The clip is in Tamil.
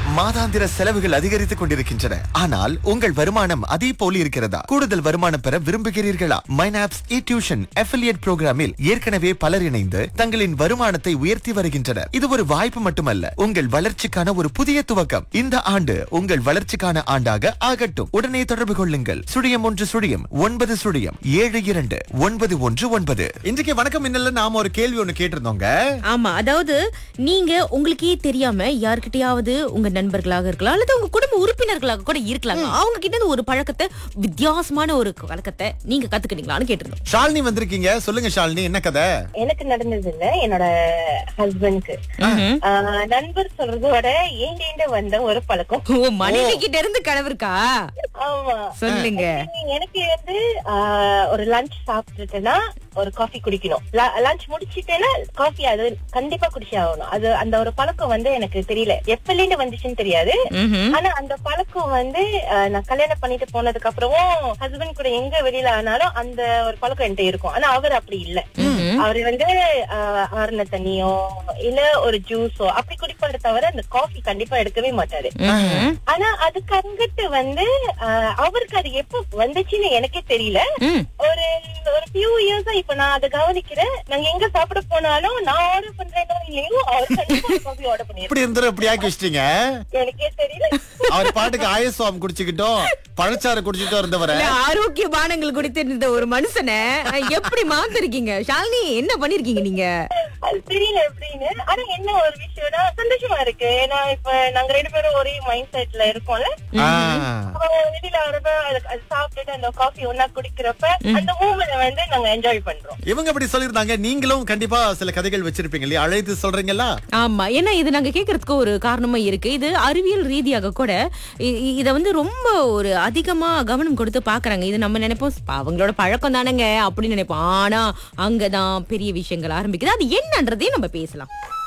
மாதாந்திர செலவுகள் அதிகரித்துக் கொண்டிருக்கின்றன ஆனால் உங்கள் வருமானம் அதே போல இருக்கிறதா கூடுதல் வருமானம் பெற விரும்புகிறீர்களா மைனாப்ஸ் இ டியூஷன் அஃபிலியேட் புரோகிராமில் ஏற்கனவே பலர் இணைந்து தங்களின் வருமானத்தை உயர்த்தி வருகின்றனர் இது ஒரு வாய்ப்பு மட்டுமல்ல உங்கள் வளர்ச்சிக்கான ஒரு புதிய துவக்கம் இந்த ஆண்டு உங்கள் வளர்ச்சிக்கான ஆண்டாக ஆகட்டும் உடனே தொடர்பு கொள்ளுங்கள் சுழியம் ஒன்று சுழியம் ஒன்பது சுழியம் ஏழு இரண்டு ஒன்பது ஒன்று ஒன்பது இன்றைக்கு வணக்கம் இன்னல்ல நாம ஒரு கேள்வி ஒண்ணு கேட்டிருந்தோங்க ஆமா அதாவது நீங்க உங்களுக்கே தெரியாம யார்கிட்டயாவது உங்க நண்பர்களாக இருக்கலாம் அல்லது உங்க குடும்ப உறுப்பினர்களாக கூட இருக்கலாம் அவங்க கிட்ட இருந்து ஒரு பழக்கத்தை வித்தியாசமான ஒரு பழக்கத்தை நீங்க கத்துக்கிட்டீங்களான்னு கேட்டிருந்தோம் ஷாலினி வந்திருக்கீங்க சொல்லுங்க ஷாலினி என்ன கதை எனக்கு நடந்தது இல்ல என்னோட ஹஸ்பண்ட்க்கு நண்பர் சொல்றத விட ஏண்டேண்ட வந்த ஒரு பழக்கம் ஓ மனைவி கிட்ட இருந்து கணவருக்கா ஆமா சொல்லுங்க எனக்கு வந்து ஆஹ், ஒரு லஞ்ச் சாப்பிட்டுட்டேன்னா ஒரு காஃபி குடிக்கணும் லஞ்ச் முடிச்சிட்டேன்னா காஃபி அது கண்டிப்பா குடிச்சே ஆகணும் அது அந்த ஒரு பழக்கம் வந்து எனக்கு தெரியல எப்பல இருந்து வந்துச்சுன்னு தெரியாது ம்ஹும். ஆனா அந்த பழக்கம் வந்து ஆஹ், நான் கல்யாணம் பண்ணிட்டு போனதுக்கு அப்புறமும் ஹஸ்பண்ட் கூட எங்க வெளியில ஆனாலும் அந்த ஒரு பழக்கம் என்கிட்ட இருக்கும் ஆனா அவர் அப்படி இல்ல அவரு வந்து ஆஹ், ஆறுன தண்ணியோ இல்ல ஒரு ஜூஸோ அப்படி குடிப்பாரு தவிர அந்த காஃபி கண்டிப்பா எடுக்கவே மாட்டாரு ம்ஹும். ஆனா அதுக்கு அங்கிட்டு வந்து ஆஹ், அவருக்கு அது எப்ப வந்துச்சுன்னு எனக்கே தெரியல ம். ஒரு ஒரு ஃபியூ இயர்ஸா இப்ப நான் அதை கவனிக்கிறேன் நாங்க எங்க சாப்பிட போனாலும் நான் ஆர்டர் பண்றேனோ இல்லையோ அவர் கண்டிப்பா காஃபி ஆர்டர் பண்ணிருக்கேன் இப்படி இருந்தா இப்படி ஆக்கி வச்சிட்டீங்க எனக்கே தெரியல அவர் பாட்டுக்கு ஆயஸ்வாம் குடிச்சுக்கிட்டோம் பழச்சாறு குடிச்சுக்கிட்டோம் இருந்தவரை இல்ல, ஆரோக்கிய பானங்கள் குடித்து இருந்த ஒரு மனுஷனை அஹ், எப்படி மாத்திருக்கீங்க ஷாலினி என்ன பண்ணிருக்கீங்க நீங்க அது தெரியல எப்படின்னு ஆனா என்ன ஒரு விஷயம்னா சந்தோஷமா இருக்கு ஏன்னா இப்ப நாங்க ரெண்டு பேரும் ஒரே மைண்ட் செட்ல இருக்கோம்ல ஆ. அப்ப வெளியில வரப்ப அது அது சாப்பிட்டுட்டு அந்த காஃபி ஒன்னா குடிக்கிறப்ப அந்த மூமெண்ட் வந்து நாங்க என்ஜாய் பண்றோம் இவங்க அப்படி சொல்லிருந்தாங்க நீங்களும் கண்டிப்பா சில கதைகள் வச்சிருப்பீங்க இல்லையா அழைத்து சொல்றீங்களா ஆமா ஏன்னா இது நாங்க கேக்குறதுக்கு ஒரு காரணமா இருக்கு இது அறிவியல் ரீதியாக கூட இ- இ- இத வந்து ரொம்ப ஒரு அதிகமா கவனம் கொடுத்து பாக்குறாங்க இது நம்ம நினைப்போம் "பா, அவங்களோட பழக்கம் தானேங்க அப்படின்னு நினைப்போம் ஆனா அங்கதான் பெரிய விஷயங்கள் ஆரம்பிக்குது அது என்னன்றதையும் நம்ம பேசலாம்